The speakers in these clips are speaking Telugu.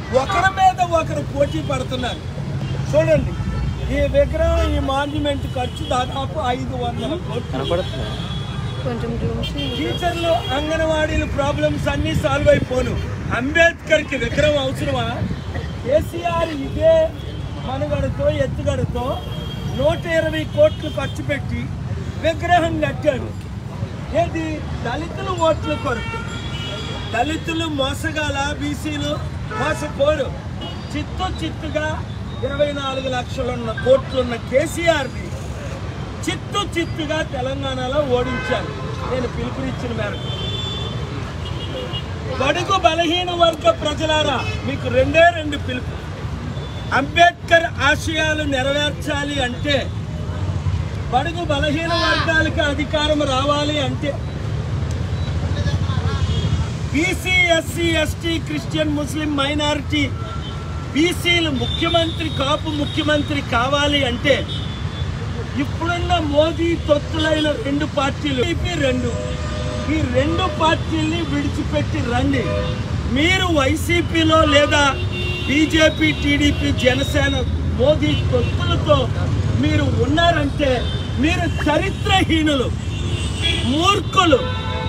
ఒకరి మీద ఒకరు పోటీ పడుతున్నారు చూడండి ఈ విగ్రహం ఈ మాన్యుమెంట్ ఖర్చు దాదాపు ఐదు వందల కోట్లు కొంచెం జూమ్ చేయి. టీచర్లు అంగన్వాడీల ప్రాబ్లమ్స్ అన్ని సాల్వ్ అయిపోను అంబేద్కర్ కి విగ్రహం అవసరమా కేసీఆర్ ఇదే మనుగడతో ఎత్తుగడతో నూట ఇరవై కోట్లు ఖర్చు పెట్టి విగ్రహం కట్టాడు ఏది దళితులు ఓట్ల కొరకు దళితులు మోసగాల బీసీలు మోసపోరు చిత్తు చిత్తుగా ఇరవై నాలుగు లక్షలున్న కోట్లున్న కేసీఆర్ని చిత్తు చిత్తుగా తెలంగాణలో ఓడించారు నేను పిలుపునిచ్చిన మేరకు బడుగు బలహీన వర్గ ప్రజలారా మీకు రెండే రెండు పిలుపు అంబేద్కర్ ఆశయాలు నెరవేర్చాలి అంటే బడుగు బలహీన వర్గాలకి అధికారం రావాలి అంటే బీసీ ఎస్సీ ఎస్టీ క్రిస్టియన్ ముస్లిం మైనారిటీ బీసీలు ముఖ్యమంత్రి కాపు ముఖ్యమంత్రి కావాలి అంటే ఇప్పుడున్న మోదీ తొత్తులైన రెండు పార్టీలు టీడీపీ రెండు ఈ రెండు పార్టీల్ని విడిచిపెట్టి రండి మీరు వైసీపీలో లేదా బీజేపీ టీడీపీ జనసేన మోదీ తొత్తులతో మీరు ఉన్నారంటే మీరు చరిత్రహీనులు మూర్ఖులు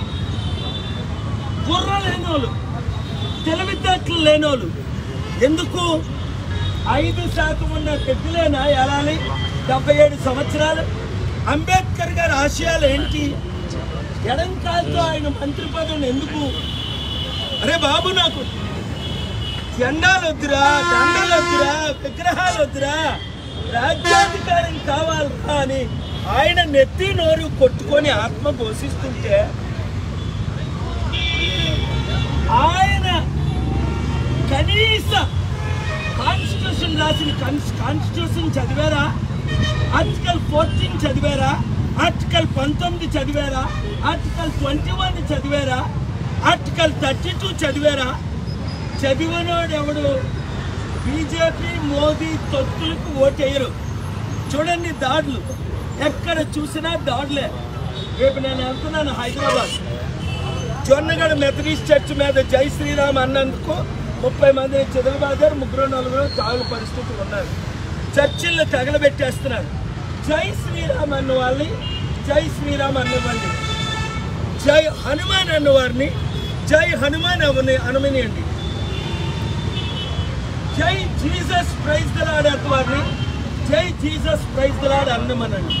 బుర్ర లేనోళ్ళు తెలివితేటలు లేనోళ్ళు ఎందుకు ఐదు శాతం ఉన్న పెద్దలేనా ఎలాలి డెబ్బై ఏడు సంవత్సరాలు అంబేద్కర్ గారి ఆశయాలు ఏంటి ఎడం కాలుతో ఆయన మంత్రి పదవిని ఎందుకు అరే బాబు నాకు జెండాలు వద్దురా దండలు వద్దురా విగ్రహాలు వద్దురా రాజ్యాధికారం కావాలరా అని ఆయన నెత్తి నోరు కొట్టుకొని ఆత్మ ఘోషిస్తుంటే ఆయన కనీస కాన్స్టిట్యూషన్ రాసిన కాన్స్టిట్యూషన్ చదివారా ఆర్టికల్ ఫోర్టీన్ చదివారా ఆర్టికల్ పంతొమ్మిది చదివారా ఆర్టికల్ ట్వంటీ వన్ చదివారా ఆర్టికల్ థర్టీ టూ చదివారా చదివినోడు ఎవడు బీజేపీ మోదీ తొత్తులకు ఓటేయరు చూడండి దాడులు ఎక్కడ చూసినా దాడులే రేపు నేను వెళ్తున్నాను హైదరాబాద్ జొన్నగడ మెథడిస్ట్ చర్చ్ మీద జై శ్రీరామ్ అన్నందుకు ముప్పై మందిని చెదలబాదారు ముగ్గురు నలుగురు తాగుల పరిస్థితులు ఉన్నారు చర్చిల్లో తగలబెట్టేస్తున్నారు జై శ్రీరామ్ అన్న వాళ్ళని జై శ్రీరామ్ అన్నవ్వండి జై హనుమాన్ అన్న వారిని జై హనుమాన్ అవని అనమనియండి జై జీసస్ ప్రైజ్ దలాడ్ అన్న వారిని జై జీసస్ ప్రైజ్ దలాడ్ అన్నమనండి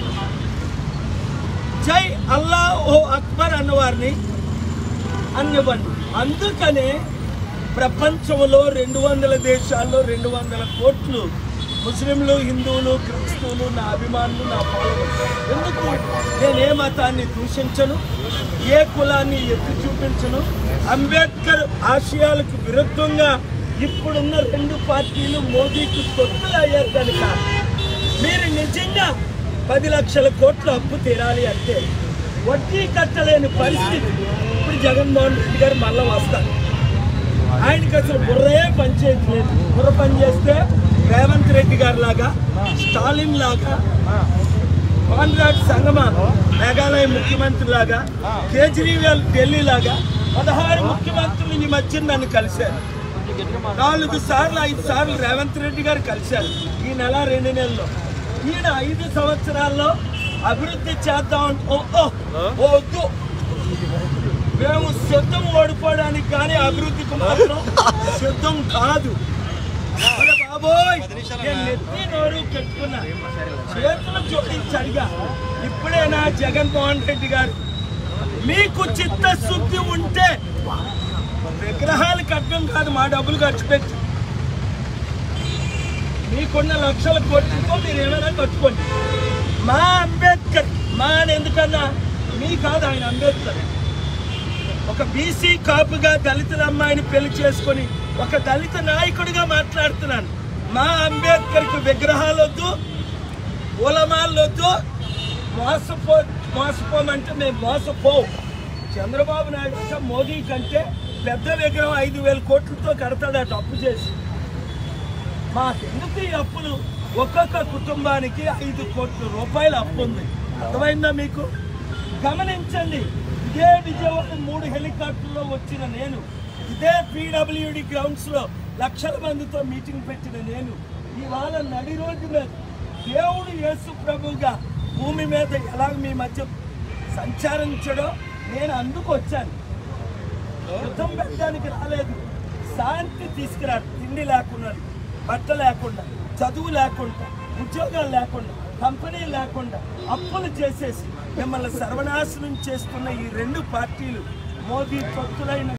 జై అల్లా ఓ అక్బర్ అన్నవారిని అన్నివ్వండి అందుకనే ప్రపంచంలో రెండు వందల దేశాల్లో రెండు వందల కోట్లు ముస్లింలు హిందువులు క్రిస్తువులు నా అభిమానులు నా ఫాలోవర్స్ ఎందుకు నేను ఏ మతాన్ని దూషించను ఏ కులాన్ని ఎత్తి చూపించను అంబేద్కర్ ఆశయాలకు విరుద్ధంగా ఇప్పుడున్న రెండు పార్టీలు మోదీకి తొత్తులు అయ్యారు కనుక మీరు నిజంగా పది లక్షల కోట్ల అప్పు తీరాలి అంటే వడ్డీ కట్టలేని పరిస్థితి ఇప్పుడు జగన్మోహన్ రెడ్డి గారు మళ్ళీ వస్తారు ఆయనకి అసలు బుర్రే పనిచేయట్లేదు బుర్ర పని చేస్తే రేవంత్ రెడ్డి గారి లాగా స్టాలిన్ లాగా కాన్రాడ్ సంగమ మేఘాలయ ముఖ్యమంత్రి లాగా కేజ్రీవాల్ ఢిల్లీ లాగా పదహారు ముఖ్యమంత్రులు ఈ మధ్య నన్ను కలిశారు నాలుగు సార్లు ఐదు సార్లు రేవంత్ రెడ్డి గారు కలిశారు ఈ నెల రెండు నెలల్లో ఈయన ఐదు సంవత్సరాల్లో అభివృద్ధి చేద్దాం అంటే ఓ ఓ, ఓ వద్దు మేము సిద్ధం ఓడిపోవడానికి కానీ అభివృద్ధికి మాత్రం సిద్ధం కాదు అరే బాబోయ్ నేను నెత్తి నోరు పెట్టుకున్నా చేతులు జోడించి అడిగా ఇప్పుడేనా జగన్మోహన్ రెడ్డి గారు మీకు చిత్తశుద్ధి ఉంటే విగ్రహాలు కట్టడం కాదు మా డబ్బులు ఖర్చు పెట్టి మీకున్న లక్షల కోట్లతో మీరు ఏమైనా కట్టుకోండి మా అంబేద్కర్ మా అని ఎందుకన్నా మీ కాదు ఆయన అంబేద్కర్ ఒక బీసీ కాపుగా దళితుల అమ్మాయిని పెళ్లి చేసుకొని ఒక దళిత నాయకుడిగా మాట్లాడుతున్నాను మా అంబేద్కర్కి విగ్రహాలు వద్దు ఉలమాలు వద్దు మోసపో మోసపోమంటే మేము మోసపోవు చంద్రబాబు నాయుడు అంటే మోదీ కంటే పెద్ద విగ్రహం ఐదు వేల కోట్లతో కడతాడట అప్పు చేసి మాకెందుకు ఈ అప్పులు ఒక్కొక్క కుటుంబానికి ఐదు కోట్ల రూపాయల అప్పు ఉంది అర్థమైందా మీకు గమనించండి ఇదే విజయవాడ మూడు హెలికాప్టర్లో వచ్చిన నేను ఇదే పీడబ్ల్యూడి గ్రౌండ్స్ లో లక్షల మందితో మీటింగ్ పెట్టిన నేను ఇవాళ నడి రోడ్డు మీద దేవుడు యేసు ప్రభుగా భూమి మీద ఎలా మీ మధ్య సంచారించడో నేను అందుకు వచ్చాను యుద్ధం పెట్టడానికి రాలేదు శాంతి తీసుకురాడు తిండి లేకుండా బట్ట లేకుండా చదువు లేకుండా ఉద్యోగాలు లేకుండా కంపెనీ లేకుండా అప్పులు చేసేసి మిమ్మల్ని సర్వనాశనం చేస్తున్న ఈ రెండు పార్టీలు మోదీ తొత్తులైన